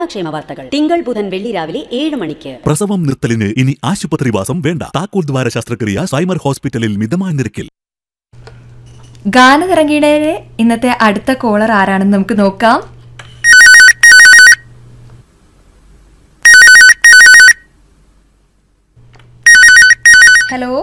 ക്ഷേമ വാർത്തകൾ തിങ്കൾ ബുധൻ വെള്ളി രാവിലെ ഏഴ് മണിക്ക് പ്രസവം നിർത്തലിന് ഇനി ആശുപത്രിവാസം വേണ്ട താക്കോൽ ദ്വാര ശസ്ത്രക്രിയ സൈമർ ഹോസ്പിറ്റലിൽ മിതമായ നിരക്കിൽ ഗാനതരംഗീണയിലെ ഇന്നത്തെ അടുത്ത കോളർ ആരാണെന്ന് നമുക്ക് നോക്കാം ഹലോ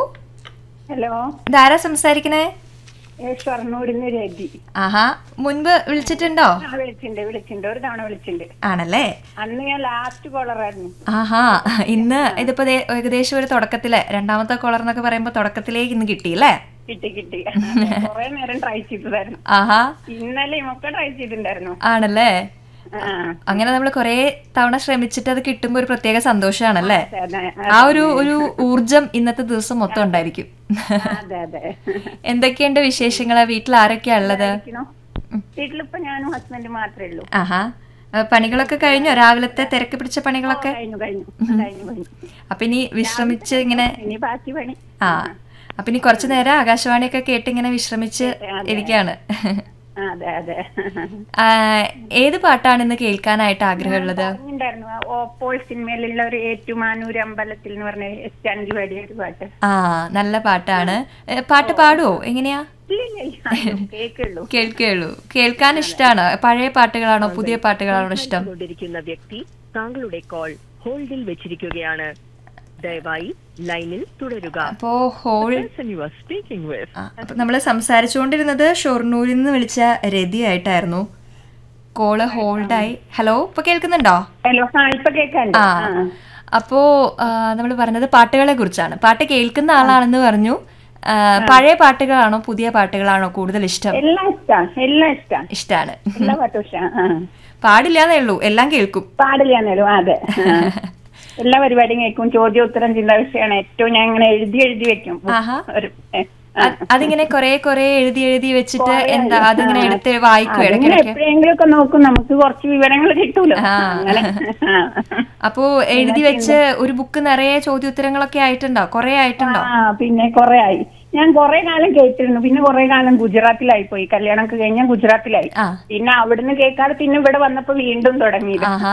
ഹലോ ഇതാരാ സംസാരിക്കണേ ഏ, ഷൊർണൂരിന്ന് രതി ആഹാ മുൻപ് വിളിച്ചിട്ടുണ്ടോ ആ വിളിച്ചിട്ടുണ്ട് വിളിച്ചിട്ടുണ്ട് ഒരു തവണ വിളിച്ചിട്ടുണ്ട് ആണല്ലേ അന്ന് ഞാൻ ലാസ്റ്റ് കോളറായിരുന്നു ആഹാ ഇന്ന് ഇതിപ്പോ ദേ ഏകദേശം ഒരു തുടക്കത്തിലെ രണ്ടാമത്തെ കോളർ എന്നൊക്കെ പറയുമ്പോ തുടക്കത്തിലേക്ക് ഇന്ന് കിട്ടിയില്ലേ കിട്ടി കിട്ടി കുറെ നേരം ട്രൈ ചെയ്തതായിരുന്നു ആഹാ ഇന്നലെ ഒക്കെ ട്രൈ ചെയ്തിട്ടുണ്ടായിരുന്നു ആണല്ലേ ആ അങ്ങനെ നമ്മൾ കുറെ തവണ ശ്രമിച്ചിട്ട് അത് കിട്ടുമ്പോ ഒരു പ്രത്യേക സന്തോഷമാണല്ലേ അതെ ആ ഒരു ഒരു ഊർജം ഇന്നത്തെ ദിവസം മൊത്തം ഉണ്ടായിരിക്കും അതെ അതെ എന്തൊക്കെയുണ്ട് വിശേഷങ്ങള് വീട്ടിൽ ആരൊക്കെയാ ഉള്ളത് ഇരിക്കണോ? വീട്ടിലിപ്പോ ഞാനും ഹസ്ബൻഡ് മാത്രമേ ഉള്ളൂ ആഹാ അഹ് പണികളൊക്കെ കഴിഞ്ഞോ രാവിലത്തെ തിരക്ക് പിടിച്ച പണികളൊക്കെ കഴിഞ്ഞു കഴിഞ്ഞു കഴിഞ്ഞു കഴിഞ്ഞു അപ്പൊ ഇനി വിശ്രമിച്ച് ഇങ്ങനെ ഇനി ബാക്കി പണി ആ അപ്പൊ ഇനി കുറച്ചു നേരം ആകാശവാണിയൊക്കെ കേട്ട് ഇങ്ങനെ വിശ്രമിച്ച് ഇരിക്കുകയാണ് ആ, അതെ അതെ ആ, ഏത് പാട്ടാണ് ഇന്ന് കേൾക്കാനായിട്ട് ആഗ്രഹമുള്ളത് പറഞ്ഞിട്ടുണ്ടായിരുന്നു ആ ഓപ്പോൾ സിനിമയിലുള്ള ഒരു ഏറ്റുമാനൂർ അമ്പലത്തിൽ എന്ന് പറഞ്ഞ എസ് ജാനകി പാടിയ ഒരു പാട്ട് ആ നല്ല പാട്ടാണ് ഏ, പാട്ട് പാടുവോ എങ്ങനെയാ ഇല്ല ഇല്ല ഇല്ല കേക്കുള്ളൂ കേൾക്കുകയുള്ളൂ കേൾക്കാൻ ഇഷ്ടമാണ് പഴയ പാട്ടുകളാണോ പുതിയ പാട്ടുകളാണോ ഇഷ്ടം കൊണ്ടിരിക്കുന്ന വ്യക്തി താങ്കളുടെ കോൾ ഹോൾഡിൽ വെച്ചിരിക്കുകയാണ് ദയവായി ലൈനിൽ തുടരുക അപ്പോ whole person you are speaking with ആ, അപ്പൊ നമ്മള് സംസാരിച്ചുകൊണ്ടിരുന്നത് ഷൊർണൂരിൽ നിന്ന് വിളിച്ച രതിയായിട്ടായിരുന്നു കോള് ഹോൾഡായി ഹലോ ഇപ്പൊ കേൾക്കുന്നുണ്ടോ ഹലോ ആ ഇപ്പൊ കേക്കാണ്ട് ആ അപ്പോ നമ്മൾ പറഞ്ഞത് പാട്ടുകളെ കുറിച്ചാണ് പാട്ട് കേൾക്കുന്ന ആളാണെന്ന് പറഞ്ഞു ആ, പഴയ പാട്ടുകളാണോ പുതിയ പാട്ടുകളാണോ കൂടുതൽ ഇഷ്ടം എല്ലാം ഇഷ്ടാ എല്ലാം ഇഷ്ടാ ഇഷ്ടാണ് എല്ലാ പാട്ടും ഇഷ്ടാ ആ. പാടില്ലാന്നേ ഉള്ളൂ എല്ലാം കേൾക്കും പാടില്ലാന്നേലും അതെ ആ. എല്ലാ പരിപാടിയും കേൾക്കും ചോദ്യം ഉത്തരം ചിന്താ വിഷയമാണ് ഏറ്റവും ഞാൻ ഇങ്ങനെ എഴുതി എഴുതി വെക്കും ആഹാ. ഒരു ഏ, ആ. അത് അതിങ്ങനെ കൊറേ കൊറേ എഴുതി എഴുതി വെച്ചിട്ട് എന്താ അതിങ്ങനെ എടുത്ത് വായിക്കും അതിങ്ങനെ ഇടയ്ക്കിടയ്ക്ക് എപ്പോഴെങ്കിലും ഒക്കെ നോക്കും നമുക്ക് കുറച്ച് വിവരങ്ങൾ കിട്ടൂലോ ആ. അങ്ങനെ ആ. അപ്പോ എഴുതി വെച്ച് ഒരു ബുക്ക് നിറയെ ചോദ്യോത്തരങ്ങളൊക്കെ ആയിട്ടുണ്ടോ കൊറേ ആയിട്ടുണ്ടോ ആ പിന്നെ കൊറേ ആയി ഞാൻ കൊറേ കാലം കേട്ടിരുന്നു പിന്നെ കൊറേ കാലം ഗുജറാത്തിലായി പോയി കല്യാണം ഒക്കെ കഴിഞ്ഞാൽ ഗുജറാത്തിലായി ആ പിന്നെ അവിടുന്ന് കേൾക്കാതെ പിന്നെ ഇവിടെ വന്നപ്പോ വീണ്ടും തുടങ്ങിയത് ആഹാ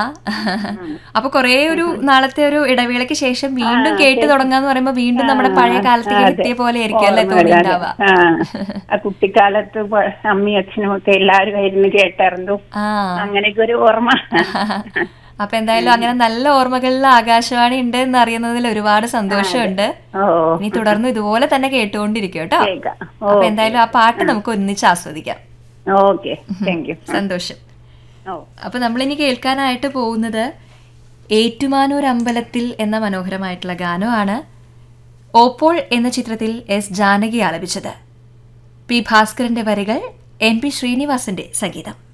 അപ്പൊ കൊറേ ഒരു നാളത്തെ ഒരു ഇടവേളയ്ക്ക് ശേഷം വീണ്ടും കേട്ട് തുടങ്ങാന്ന് പറയുമ്പോ വീണ്ടും നമ്മുടെ പഴയ കാലത്തേക്ക് അതെ. കിട്ടിയ പോലെ ആയിരിക്കും അല്ലേ ഓർമ്മ വരാതെ. തോന്നിണ്ടാവുക ആ. ആ കുട്ടിക്കാലത്ത് പ- അമ്മയും അച്ഛനും ഒക്കെ എല്ലാരും ഇരുന്ന് കേട്ടായിരുന്നു ആ അങ്ങനെയൊക്കെ ഒരു ഓർമ്മ അപ്പൊ എന്തായാലും അങ്ങനെ നല്ല ഓർമ്മകളിൽ ആകാശവാണി ഉണ്ട് എന്ന് അറിയുന്നതിൽ ഒരുപാട് സന്തോഷമുണ്ട് ഓ ഇനി തുടർന്ന് ഇതുപോലെ തന്നെ കേട്ടുകൊണ്ടിരിക്കും കേട്ടോ കേൾക്കാം അപ്പൊ എന്തായാലും ആ പാട്ട് നമുക്ക് ഒന്നിച്ച് ആസ്വദിക്കാം ഓക്കെ താങ്ക് യു സന്തോഷം ഓ അപ്പൊ നമ്മളിനി കേൾക്കാനായിട്ട് പോകുന്നത് ഏറ്റുമാനൂർ അമ്പലത്തിൽ എന്ന മനോഹരമായിട്ടുള്ള ഗാനമാണ് ഓപ്പോൾ എന്ന ചിത്രത്തിൽ എസ് ജാനകി ആലപിച്ചത് പി ഭാസ്കരന്റെ വരികൾ എൻ പി ശ്രീനിവാസന്റെ സംഗീതം